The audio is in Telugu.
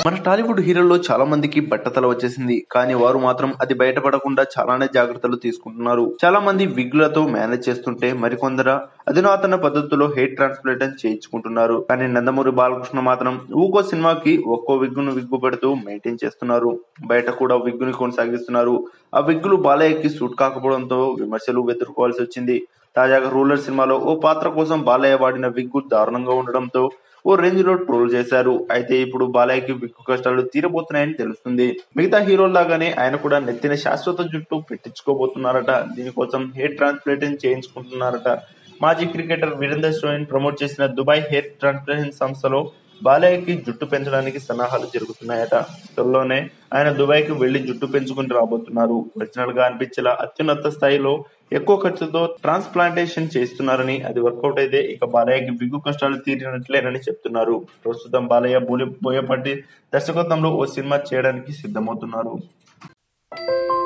మన టాలీవుడ్ హీరోల్లో చాలా మందికి బట్టతల వచ్చేసింది కానీ వారు మాత్రం అది బయటపడకుండా చాలానే జాగ్రత్తలు తీసుకుంటున్నారు చాలా మంది విగ్గులతో మేనేజ్ చేస్తుంటే మరికొందర అధునాతన పద్ధతిలో హెయిర్ ట్రాన్స్ప్లాంటేషన్ చేయించుకుంటున్నారు కానీ నందమూరి బాలకృష్ణ మాత్రం ఊకో సినిమాకి ఒక్కో విగ్గును విగ్గు పెడుతూ మెయింటైన్ చేస్తున్నారు బయట కూడా విగ్గుని కొనసాగిస్తున్నారు ఆ విగ్గులు బాలయ్యకి సూట్ కాకపోవడంతో విమర్శలు ఎదుర్కోవాల్సి వచ్చింది తాజాగా రూలర్ సినిమాలో ఓ పాత్ర కోసం బాలయ్య వాడిన విగ్గు దారుణంగా ఉండడంతో ఓ రేంజ్ లో ట్రోల్ చేశారు అయితే ఇప్పుడు బాలయ్యకి విగ్గు కష్టాలు తీరబోతున్నాయని తెలుస్తుంది మిగతా హీరోల్లాగానే ఆయన కూడా నెత్తిన శాశ్వత జుట్టు పెట్టించుకోబోతున్నారట దీనికోసం హెయిర్ ట్రాన్స్ప్లాంటేషన్ చేయించుకుంటున్నారట మాజీ క్రికెటర్ వీరేందర్ సోయన్ ప్రమోట్ చేసిన దుబాయ్ హెయిర్ ట్రాన్స్ప్లాంటేషన్ సంస్థలో బాలయ్యకి జుట్టు పెంచడానికి సన్నాహాలు జరుగుతున్నాయట త్వరలోనే ఆయన దుబాయ్కి వెళ్లి జుట్టు పెంచుకుని రాబోతున్నారు ఒరిజినల్ గా అనిపించేలా అత్యున్నత స్థాయిలో ఎక్కువ ఖర్చుతో ట్రాన్స్ప్లాంటేషన్ చేస్తున్నారని అది వర్కౌట్ అయితే ఇక బాలయ్యకి విగ్గు కష్టాలు తీరినట్లేనని చెప్తున్నారు ప్రస్తుతం బాలయ్య బోయపాటి దర్శకత్వంలో ఓ సినిమా చేయడానికి సిద్ధమవుతున్నారు